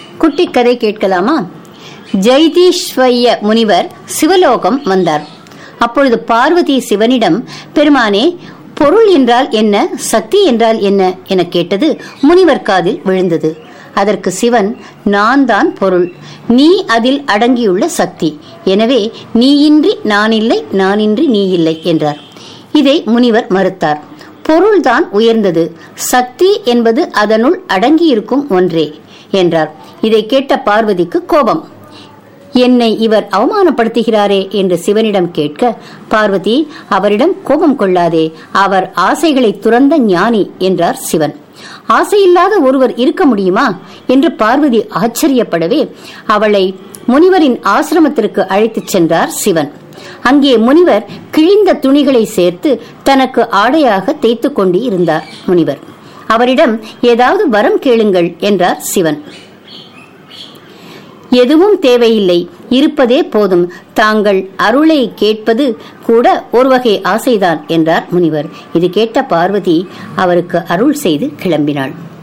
குட்டி கதை கேட்கலாமா ஜெய்தீஸ்வரிய முனிவர் சிவலோகம் வந்தார் அப்பொழுது பார்வதி சிவனிடம் பெருமானே பொருள் என்றால் என்ன சக்தி என்றால் என்ன என கேட்டது முனிவர் காதில் விழுந்தது அதற்கு சிவன் நான் தான் பொருள் நீ அதில் அடங்கியுள்ள சக்தி எனவே நீயின்றி நான் இல்லை நானின்றி நீ இல்லை என்றார் இதை முனிவர் மறுத்தார் பொருள்தான் உயர்ந்தது சக்தி என்பது அதனுள் அடங்கியிருக்கும் ஒன்றே என்றார் இதை கேட்ட பார்வதிக்கு கோபம் என்னை இவர் அவமானப்படுத்துகிறாரே என்று சிவனிடம் கேட்க பார்வதி அவரிடம் கோபம் கொள்ளாதே அவர் ஆசைகளை துறந்த ஞானி என்றார் சிவன் ஆசையில்லாத ஒருவர் இருக்க முடியுமா என்று பார்வதி ஆச்சரியப்படவே அவளை முனிவரின் ஆசிரமத்திற்கு அழைத்துச் சென்றார் சிவன் அங்கே முனிவர் கிழிந்த துணிகளை சேர்த்து தனக்கு ஆடையாக தேய்த்து கொண்டு இருந்தார் முனிவர் அவரிடம் ஏதாவது வரம் கேளுங்கள் என்றார் சிவன் எதுவும் தேவையில்லை இருப்பதே போதும் தாங்கள் அருளை கேட்பது கூட ஒரு வகை ஆசைதான் என்றார் முனிவர் இது கேட்ட பார்வதி அவருக்கு அருள் செய்து கிளம்பினாள்